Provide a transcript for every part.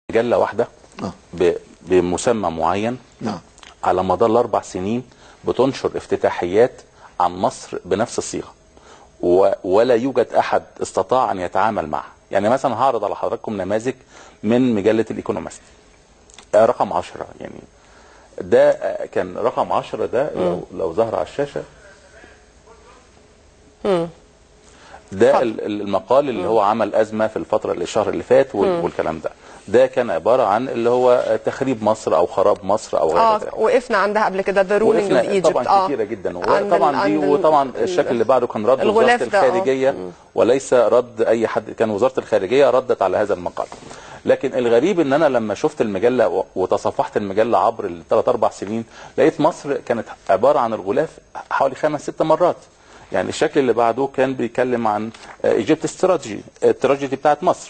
مجله واحده آه. ب- بمسمى معين نعم على مدار الاربع سنين بتنشر افتتاحيات عن مصر بنفس الصيغه و- ولا يوجد احد استطاع ان يتعامل معها يعني مثلا هعرض على حضراتكم نماذج من مجله الايكونومست آه، رقم 10 يعني ده آه، كان رقم 10 ده لو, لو ظهر على الشاشه ده ال- ال- المقال اللي هو عمل ازمه في الفتره الشهر اللي فات وال- والكلام ده ده كان عباره عن اللي هو تخريب مصر او خراب مصر او غير اه ذلك وقفنا عندها قبل كده ذا رولينج اوف وقفنا ايجيبت طبعا كتيره جدا عند ال- وطبعا دي عند ال- وطبعا الشكل اللي بعده كان رد الغلاف وزاره ده، آه. الخارجيه وليس رد اي حد كان وزاره الخارجيه ردت على هذا المقال لكن الغريب ان انا لما شفت المجله و- وتصفحت المجله عبر الثلاث اربع سنين لقيت مصر كانت عباره عن الغلاف حوالي خمس ست مرات يعني الشكل اللي بعده كان بيتكلم عن ايجيبت استراتيجي التراجيدي بتاعت مصر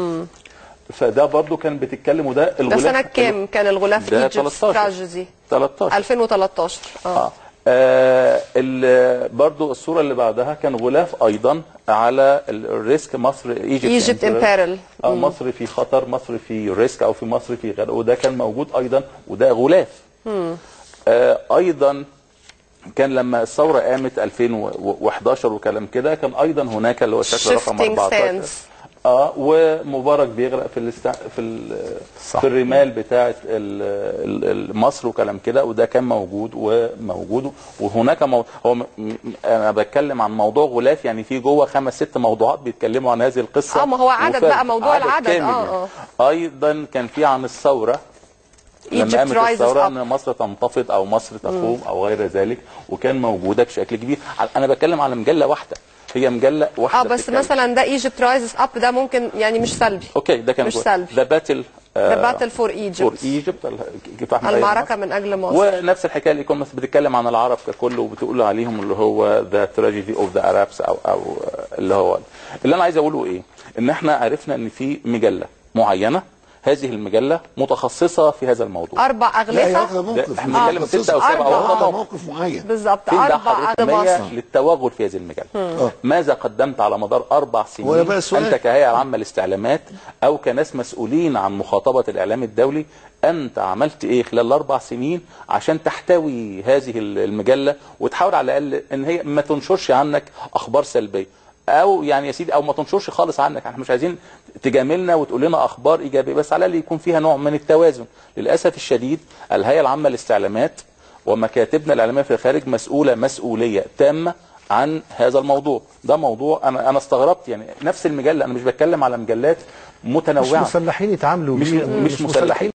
فده برضو كان بتتكلم وده ده الغلاف سنة كام كان الغلاف ده ايجيبت 13 تراجيدي 13 2013 اه اه آه، ال- برضو الصورة اللي بعدها كان غلاف أيضا على ال- الريسك مصر ايجيبت ايجيبت امبيرل اه مصر في خطر مصر في ريسك أو في مصر في غرق وده كان موجود أيضا وده غلاف آه أيضا كان لما الثورة قامت 2011 وكلام كده كان أيضا هناك اللي هو الشكل رقم Shifting 14 sands. اه ومبارك بيغرق في الاست... في ال... صح. في الرمال بتاعه ال... ال- ال- مصر وكلام كده وده كان موجود وموجود وهناك مو... هو م... م- انا بتكلم عن موضوع غلاف يعني في جوه خمس ست موضوعات بيتكلموا عن هذه القصه آه، ما هو عدد وفرد. بقى، موضوع العدد، كامل آه، يعني. ايضا كان في عن الثوره لما Egypt قامت rises الثوره up. ان مصر تنتفض او مصر تقوم او غير ذلك وكان موجوده بشكل كبير انا بتكلم على مجله واحده هي مجله واحده اه بس بتتكلم. مثلا ده ايجيبت رايزز اب ده ممكن يعني مش سلبي اوكي ده كان مش سلبي. ذا باتل ذا باتل فور فور ايجيبت ايجيبت كفاح من المعركة من أجل مصر ونفس الحكايه اللي كنا بتتكلم عن العرب ككل وبتقول عليهم اللي هو ذا تراجيدي اوف ذا ارابس او او اللي هو اللي انا عايز اقوله ايه؟ ان احنا عرفنا ان في مجله معينه هذه المجله متخصصه في هذا الموضوع أربع لا يا أغلفة أخي موقف احنا بنتكلم مخصص. ستة أو سبعة أربع. أو آه، موقف. موقف معين بالظبط فين ده أربع حضرتك أغلفة مية مصر للتواجد في هذه المجله ماذا قدمت على مدار اربع هو سنين بقى السؤال. انت كهيئه عامه للاستعلامات او كناس مسؤولين عن مخاطبه الاعلام الدولي انت عملت ايه خلال الاربع سنين عشان تحتوي هذه المجله وتحاول على الاقل ان هي ما تنشرش عنك اخبار سلبيه او يعني يا سيدي او ما تنشرش خالص عنك احنا مش عايزين تجاملنا وتقول لنا اخبار ايجابيه بس على الاقل يكون فيها نوع من التوازن للاسف الشديد الهيئه العامه للاستعلامات ومكاتبنا الاعلاميه في الخارج مسؤوله مسؤوليه تامه عن هذا الموضوع ده موضوع انا انا استغربت يعني نفس المجله انا مش بتكلم على مجلات مش متنوعه مسلحين يتعاملوا مش بيه مش مسلحين